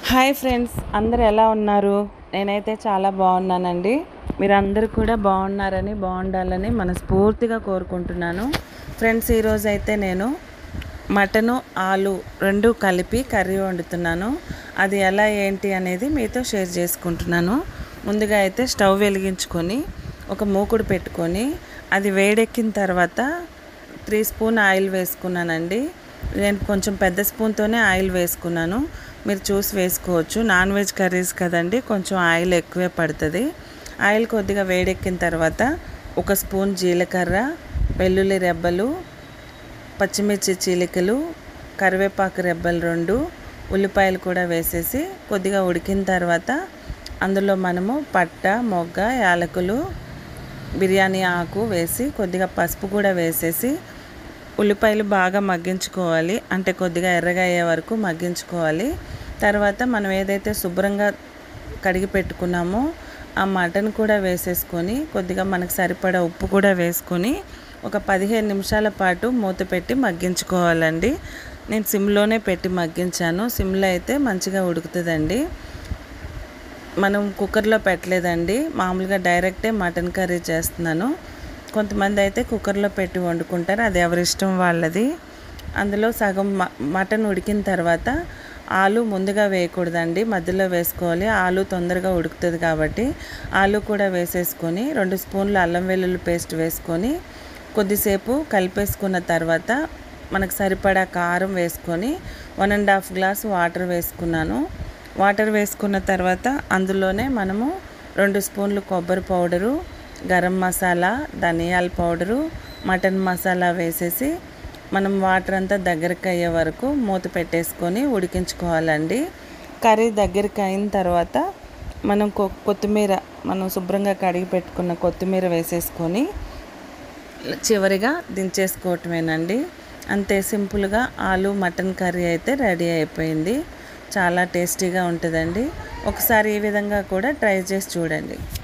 hi friends అందరు ఎలా ఉన్నారు నేనైతే చాలా బాగున్నానండి మీరు అందరూ కూడా బాగున్నారని బాగుండాలని మనస్ఫూర్తిగా కోరుకుంటున్నాను ఫ్రెండ్స్ ఈరోజు అయితే నేను మటను ఆలు రెండు కలిపి కర్రీ వండుతున్నాను అది ఎలా ఏంటి అనేది మీతో షేర్ చేసుకుంటున్నాను ముందుగా అయితే స్టవ్ వెలిగించుకొని ఒక మూకుడు పెట్టుకొని అది వేడెక్కిన తర్వాత త్రీ స్పూన్ ఆయిల్ వేసుకున్నానండి నేను కొంచెం పెద్ద స్పూన్తోనే ఆయిల్ వేసుకున్నాను మీరు చూసి వేసుకోవచ్చు నాన్ వెజ్ కర్రీస్ కదండి కొంచెం ఆయిల్ ఎక్కువే పడుతుంది ఆయిల్ కొద్దిగా వేడెక్కిన తర్వాత ఒక స్పూన్ జీలకర్ర వెల్లుల్లి రెబ్బలు పచ్చిమిర్చి చీలికలు కరివేపాకు రెబ్బలు రెండు ఉల్లిపాయలు కూడా వేసేసి కొద్దిగా ఉడికిన తర్వాత అందులో మనము పట్ట మొగ్గ యాలకులు బిర్యానీ ఆకు వేసి కొద్దిగా పసుపు కూడా వేసేసి ఉల్లిపాయలు బాగా మగ్గించుకోవాలి అంటే కొద్దిగా ఎర్రగా అయ్యే వరకు మగ్గించుకోవాలి తర్వాత మనం ఏదైతే శుభ్రంగా కడిగి పెట్టుకున్నామో ఆ మటన్ కూడా వేసేసుకొని కొద్దిగా మనకు సరిపడా ఉప్పు కూడా వేసుకొని ఒక పదిహేను నిమిషాల పాటు మూత పెట్టి మగ్గించుకోవాలండి నేను సిమ్లోనే పెట్టి మగ్గించాను సిమ్లో అయితే మంచిగా ఉడుకుతుందండి మనం కుక్కర్లో పెట్టలేదండి మామూలుగా డైరెక్టే మటన్ కర్రీ చేస్తున్నాను కొంతమంది అయితే కుక్కర్లో పెట్టి వండుకుంటారు అది ఎవరి ఇష్టం వాళ్ళది అందులో సగం మటన్ ఉడికిన తర్వాత ఆలు ముందుగా వేయకూడదండి మధ్యలో వేసుకోవాలి ఆలు తొందరగా ఉడుకుతుంది కాబట్టి ఆలు కూడా వేసేసుకొని రెండు స్పూన్లు అల్లం వెల్లుల్లి పేస్ట్ వేసుకొని కొద్దిసేపు కలిపేసుకున్న తర్వాత మనకు సరిపడా కారం వేసుకొని one and half glass water వేసుకున్నాను వాటర్ వేసుకున్న తర్వాత అందులోనే మనము రెండు స్పూన్లు కొబ్బరి పౌడరు గరం మసాలా ధనియాల పౌడరు మటన్ మసాలా వేసేసి మనం వాటర్ అంతా దగ్గరికి అయ్యే వరకు మూత పెట్టేసుకొని ఉడికించుకోవాలండి కర్రీ దగ్గరికి అయిన తర్వాత మనం కొత్తిమీర మనం శుభ్రంగా కడిగి పెట్టుకున్న కొత్తిమీర వేసేసుకొని చివరిగా దించేసుకోవటమేనండి అంతే సింపుల్గా ఆలు మటన్ కర్రీ అయితే రెడీ అయిపోయింది చాలా టేస్టీగా ఉంటుందండి ఒకసారి ఈ విధంగా కూడా ట్రై చేసి చూడండి